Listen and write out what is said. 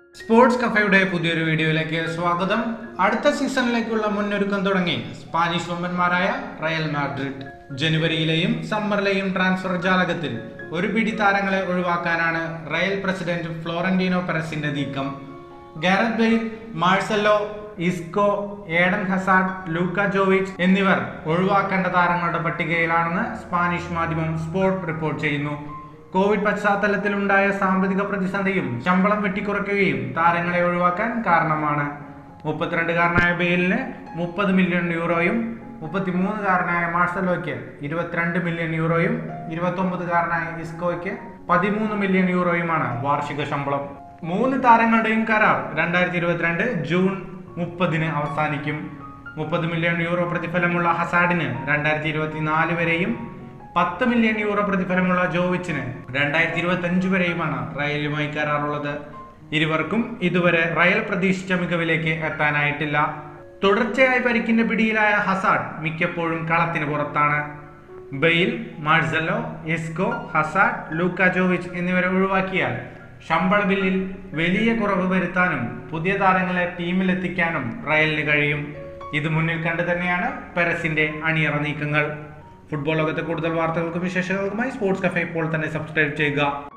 sports കഫയുടെ പുതിയൊരു വീഡിയോയിലേക്ക് സ്വാഗതം അടുത്ത സീസണിലേക്കുള്ള മുന്നൊരുക്കം തുടങ്ങി സ്പാനിഷ് വമ്പന്മാരായ റയൽ മാഡ്രിഡ് ജനുവരിയിലെയും സമ്മറിലെയും ട്രാൻസ്ഫർ ജാലകത്തിൽ ഒരു പിടി താരങ്ങളെ ഒഴിവാക്കാനാണ് റയൽ പ്രസിഡന്റ് ഫ്ലോറന്റീനോ പെറസിന്റെ നീക്കം Gareth Bale Marcelo Isco Eden Hazard Luka Jovic എന്നിവർ ഒഴിവാക്കേണ്ട താരങ്ങളുടെ പട്ടികയിലാണെന്ന് സ്പാനിഷ് മാധ്യമം സ്പോർട്ട് റിപ്പോർട്ട് ചെയ്യുന്നു കോവിഡ് പശ്ചാത്തലത്തിലുണ്ടായ സാമ്പത്തിക പ്രതിസന്ധിയും ശമ്പളം വെട്ടിക്കുറയ്ക്കുകയും താരങ്ങളെ ഒഴിവാക്കാൻ കാരണമാണ് മുപ്പത്തിരണ്ടുകാരനായ ബെയിലിന് മുപ്പത് മില്യൺ യൂറോയും മുപ്പത്തിമൂന്നുകാരനായ മാർസലോയ്ക്ക് ഇരുപത്തിരണ്ട് മില്യൺ യൂറോയും ഇരുപത്തൊമ്പതുകാരനായ ഇസ്കോയ്ക്ക് പതിമൂന്ന് മില്യൺ യൂറോയുമാണ് വാർഷിക ശമ്പളം മൂന്ന് താരങ്ങളുടെയും കരാർ രണ്ടായിരത്തി ഇരുപത്തിരണ്ട് ജൂൺ മുപ്പതിന് അവസാനിക്കും മുപ്പത് മില്യൺ യൂറോ പ്രതിഫലമുള്ള ഹസാഡിന് രണ്ടായിരത്തി ഇരുപത്തിനാല് വരെയും പത്ത് മില്യൺ യൂറോ പ്രതിഫലമുള്ള ജോവിച്ചിന് രണ്ടായിരത്തി ഇരുപത്തി അഞ്ച് വരെയുമാണ് റയലുമായി കരാറുള്ളത് ഇരുവർക്കും ഇതുവരെ റയൽ പ്രതീക്ഷിച്ച മികവിലേക്ക് എത്താനായിട്ടില്ല തുടർച്ചയായി പരിക്കിന്റെ പിടിയിലായ ഹസാഡ് മിക്കപ്പോഴും കളത്തിന് പുറത്താണ് Bale Marcelo Isco Hazard Luka Jovic എന്നിവരെ ഒഴിവാക്കിയാൽ ശമ്പള ബില്ലിൽ വലിയ കുറവ് വരുത്താനും പുതിയ താരങ്ങളെ ടീമിലെത്തിക്കാനും റയലിന് കഴിയും ഇത് മുന്നിൽ കണ്ടു തന്നെയാണ് പെരസിന്റെ അണിയറ നീക്കങ്ങൾ ഫുട്ബോൾ ലോകത്തെ കൂടുതൽ വാർത്തകൾക്കും വിശേഷങ്ങൾക്കുമായി സ്പോർട്സ് കഫേ ഇപ്പോൾ തന്നെ സബ്സ്ക്രൈബ് ചെയ്യുക